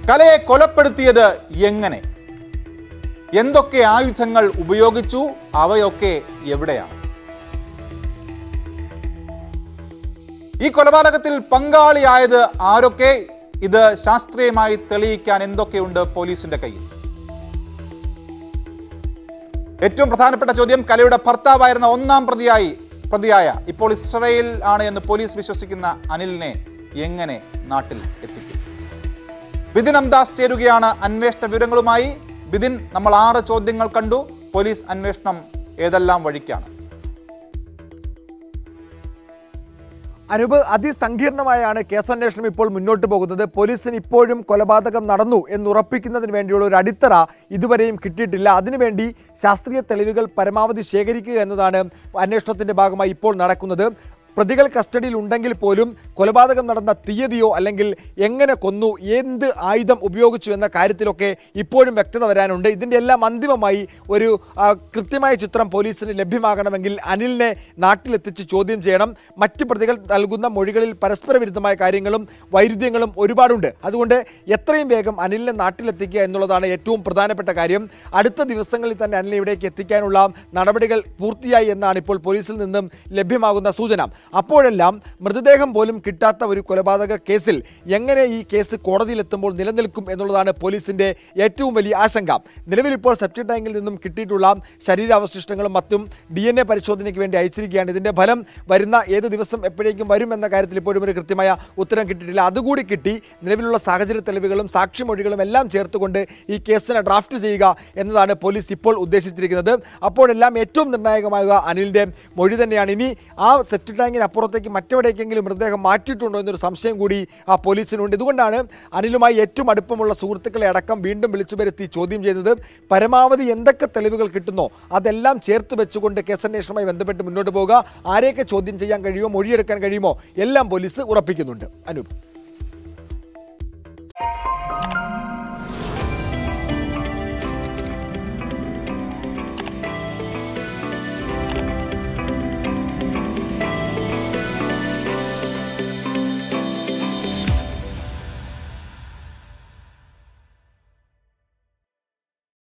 കലയെ കൊലപ്പെടുത്തിയത് എങ്ങനെ എന്തൊക്കെ ആയുധങ്ങൾ ഉപയോഗിച്ചു അവയൊക്കെ എവിടെയാണ് ഈ കൊലപാതകത്തിൽ പങ്കാളിയായത് ആരൊക്കെ ഇത് ശാസ്ത്രീയമായി തെളിയിക്കാൻ എന്തൊക്കെയുണ്ട് പോലീസിന്റെ കയ്യിൽ ഏറ്റവും പ്രധാനപ്പെട്ട ചോദ്യം കലയുടെ ഭർത്താവായിരുന്ന ഒന്നാം പ്രതിയായി പ്രതിയായ ഇപ്പോൾ ഇസ്രയേൽ ആണ് എന്ന് പോലീസ് വിശ്വസിക്കുന്ന അനിലിനെ എങ്ങനെ നാട്ടിൽ എത്തിക്കും ബിദിൻ അംദാസ് ചേരുകയാണ് അന്വേഷണ വിവരങ്ങളുമായി ബിദിൻ നമ്മൾ ആറ് ചോദ്യങ്ങൾ കണ്ടു പോലീസ് അന്വേഷണം ഏതെല്ലാം വഴിക്കാണ് അനുപ് അതിസങ്കീർണമായാണ് കേസന്വേഷണം ഇപ്പോൾ മുന്നോട്ട് പോകുന്നത് പോലീസിന് ഇപ്പോഴും കൊലപാതകം നടന്നു എന്നുറപ്പിക്കുന്നതിന് വേണ്ടിയുള്ള ഒരു അടിത്തറ ഇതുവരെയും കിട്ടിയിട്ടില്ല അതിനുവേണ്ടി ശാസ്ത്രീയ തെളിവുകൾ പരമാവധി ശേഖരിക്കുക എന്നതാണ് അന്വേഷണത്തിന്റെ ഭാഗമായി ഇപ്പോൾ നടക്കുന്നത് പ്രതികൾ കസ്റ്റഡിയിൽ ഉണ്ടെങ്കിൽ പോലും കൊലപാതകം നടന്ന തീയതിയോ അല്ലെങ്കിൽ എങ്ങനെ കൊന്നു എന്ത് ആയുധം ഉപയോഗിച്ചു എന്ന കാര്യത്തിലൊക്കെ ഇപ്പോഴും വ്യക്തത വരാനുണ്ട് ഇതിൻ്റെ എല്ലാം അന്തിമമായി ഒരു ആ, കൃത്യമായ ചിത്രം പോലീസിന് ലഭ്യമാകണമെങ്കിൽ അനിലിനെ നാട്ടിലെത്തിച്ച് ചോദ്യം ചെയ്യണം മറ്റ് പ്രതികൾ നൽകുന്ന മൊഴികളിൽ പരസ്പര വിരുദ്ധമായ കാര്യങ്ങളും വൈരുദ്ധ്യങ്ങളും ഒരുപാടുണ്ട് അതുകൊണ്ട് എത്രയും വേഗം അനിലിനെ നാട്ടിലെത്തിക്കുക എന്നുള്ളതാണ് ഏറ്റവും പ്രധാനപ്പെട്ട കാര്യം അടുത്ത ദിവസങ്ങളിൽ തന്നെ അനിലിനെ ഇവിടേക്ക് എത്തിക്കാനുള്ള നടപടികൾ പൂർത്തിയായി എന്നാണ് ഇപ്പോൾ പോലീസിൽ നിന്നും ലഭ്യമാകുന്ന സൂചന അപ്പോഴെല്ലാം മൃതദേഹം പോലും കിട്ടാത്ത ഒരു കൊലപാതക കേസിൽ എങ്ങനെ ഈ കേസ് കോടതിയിലെത്തുമ്പോൾ നിലനിൽക്കും എന്നുള്ളതാണ് പോലീസിന്റെ ഏറ്റവും വലിയ ആശങ്ക നിലവിൽ ഇപ്പോൾ സെപ്റ്റി ടാങ്കിൽ നിന്നും കിട്ടിയിട്ടുള്ള ശരീരാവശിഷ്ടങ്ങളും മറ്റും ഡി എൻ എ പരിശോധനയ്ക്ക് വേണ്ടി അയച്ചിരിക്കുകയാണ് ഇതിന്റെ ഫലം വരുന്ന ഏത് ദിവസം എപ്പോഴേക്കും വരും എന്ന കാര്യത്തിൽ ഇപ്പോഴും ഒരു കൃത്യമായ ഉത്തരം കിട്ടിയിട്ടില്ല അതുകൂടി കിട്ടി നിലവിലുള്ള സാഹചര്യ തെളിവുകളും സാക്ഷിമൊഴികളും എല്ലാം ചേർത്തുകൊണ്ട് ഈ കേസിനെ ഡ്രാഫ്റ്റ് ചെയ്യുക എന്നതാണ് പോലീസ് ഇപ്പോൾ ഉദ്ദേശിച്ചിരിക്കുന്നത് അപ്പോഴെല്ലാം ഏറ്റവും നിർണായകമാകുക അനിലിന്റെ മൊഴി തന്നെയാണ് ഇനി ആ സെഫ്റ്റി ടാങ്കിന് അപ്പുറത്തേക്ക് മറ്റെവിടേക്കെങ്കിലും മൃതദേഹം മാറ്റിയിട്ടുണ്ടോ എന്നൊരു സംശയം കൂടി ആ പോലീസിനുണ്ട് ഇതുകൊണ്ടാണ് അനിലുമായി ഏറ്റവും അടുപ്പമുള്ള സുഹൃത്തുക്കളെ അടക്കം വീണ്ടും വിളിച്ചു വരുത്തി ചോദ്യം ചെയ്തത് പരമാവധി എന്തൊക്കെ തെളിവുകൾ കിട്ടുന്നോ അതെല്ലാം ചേർത്ത് വെച്ചുകൊണ്ട് കേസന്വേഷണവുമായി ബന്ധപ്പെട്ട് മുന്നോട്ട് പോവുക ആരെയൊക്കെ ചോദ്യം ചെയ്യാൻ കഴിയുമോ മൊഴിയെടുക്കാൻ കഴിയുമോ എല്ലാം പോലീസ് ഉറപ്പിക്കുന്നുണ്ട് അനൂപ്